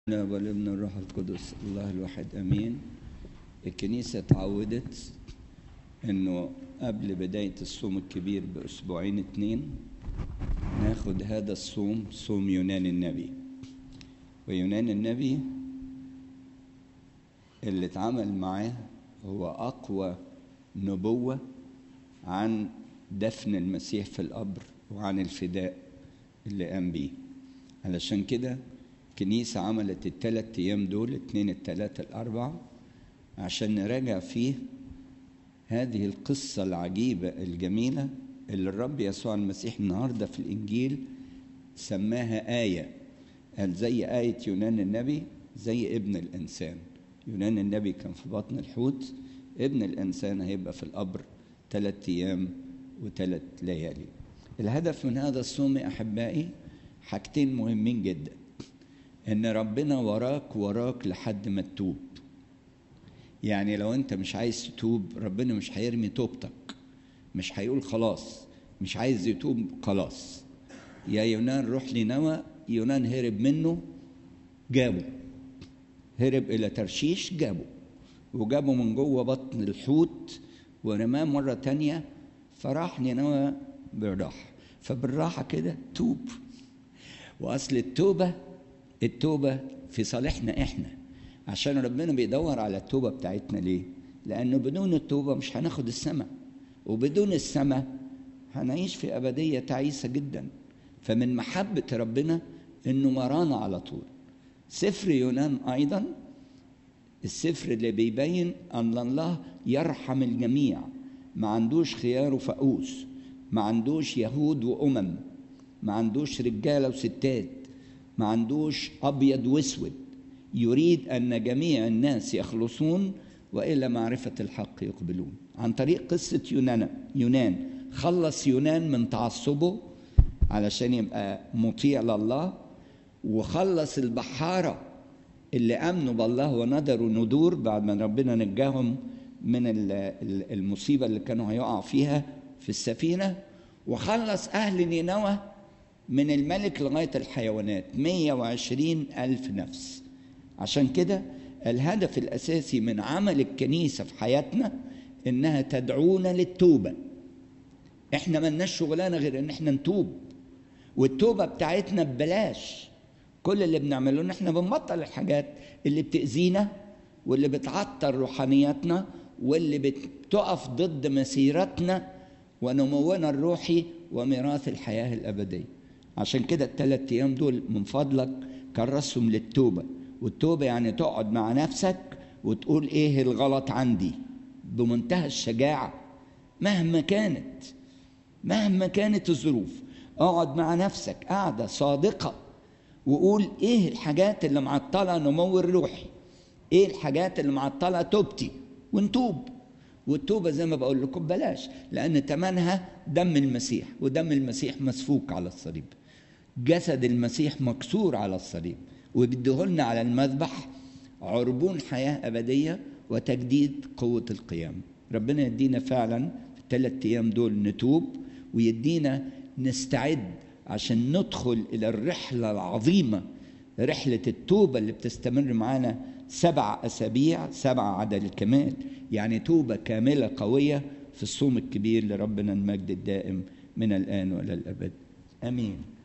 الاب والابن والروح القدس الله الواحد امين الكنيسه اتعودت انه قبل بدايه الصوم الكبير باسبوعين اتنين ناخد هذا الصوم صوم يونان النبي ويونان النبي اللي اتعامل معاه هو اقوى نبوه عن دفن المسيح في القبر وعن الفداء اللي قام بيه علشان كده الكنيسة عملت الثلاث أيام دول اتنين التلاتة الأربع عشان نراجع فيه هذه القصة العجيبة الجميلة اللي الرب يسوع المسيح النهاردة في الإنجيل سماها آية قال زي آية يونان النبي زي ابن الإنسان يونان النبي كان في بطن الحوت ابن الإنسان هيبقى في القبر ثلاث أيام وثلاث ليالي الهدف من هذا الصوم أحبائي حاجتين مهمين جدا ان ربنا وراك وراك لحد ما تتوب يعني لو انت مش عايز تتوب ربنا مش هيرمي توبتك مش هيقول خلاص مش عايز يتوب خلاص يا يونان روح لنوى يونان هرب منه جابه هرب الى ترشيش جابه وجابه من جوه بطن الحوت ورماه مرة تانية فراح نينوى بالراحة فبالراحة كده توب وأصل التوبة التوبة في صالحنا احنا عشان ربنا بيدور على التوبة بتاعتنا ليه؟ لأنه بدون التوبة مش هناخد السماء وبدون السماء هنعيش في أبدية تعيسة جدا فمن محبة ربنا إنه مرانا على طول سفر يونان أيضا السفر اللي بيبين أن الله يرحم الجميع ما عندوش خيار وفقوس ما عندوش يهود وأمم ما عندوش رجالة وستات ما عندوش ابيض واسود يريد ان جميع الناس يخلصون والى معرفه الحق يقبلون عن طريق قصه يونان يونان خلص يونان من تعصبه علشان يبقى مطيع لله وخلص البحاره اللي امنوا بالله ونذروا ندور بعد ما ربنا نجاهم من المصيبه اللي كانوا هيقعوا فيها في السفينه وخلص اهل نينوى من الملك لغاية الحيوانات 120 ألف نفس عشان كده الهدف الأساسي من عمل الكنيسة في حياتنا إنها تدعونا للتوبة إحنا ملناش شغلانة غير إن إحنا نتوب والتوبة بتاعتنا ببلاش كل اللي بنعمله إن إحنا بنبطل الحاجات اللي بتأذينا واللي بتعطل روحانياتنا واللي بتقف ضد مسيرتنا ونمونا الروحي وميراث الحياة الأبدية عشان كده الثلاث ايام دول من فضلك كرسهم للتوبه والتوبه يعني تقعد مع نفسك وتقول ايه الغلط عندي بمنتهى الشجاعه مهما كانت مهما كانت الظروف اقعد مع نفسك قاعده صادقه وقول ايه الحاجات اللي معطله نمو الروحي ايه الحاجات اللي معطله توبتي ونتوب والتوبه زي ما بقول لكم بلاش لان ثمنها دم المسيح ودم المسيح مسفوك على الصليب جسد المسيح مكسور على الصليب وبيديهولنا على المذبح عربون حياة أبدية وتجديد قوة القيام ربنا يدينا فعلا في الثلاث أيام دول نتوب ويدينا نستعد عشان ندخل إلى الرحلة العظيمة رحلة التوبة اللي بتستمر معانا سبع أسابيع سبع عدد الكمال يعني توبة كاملة قوية في الصوم الكبير لربنا المجد الدائم من الآن وإلى الأبد آمين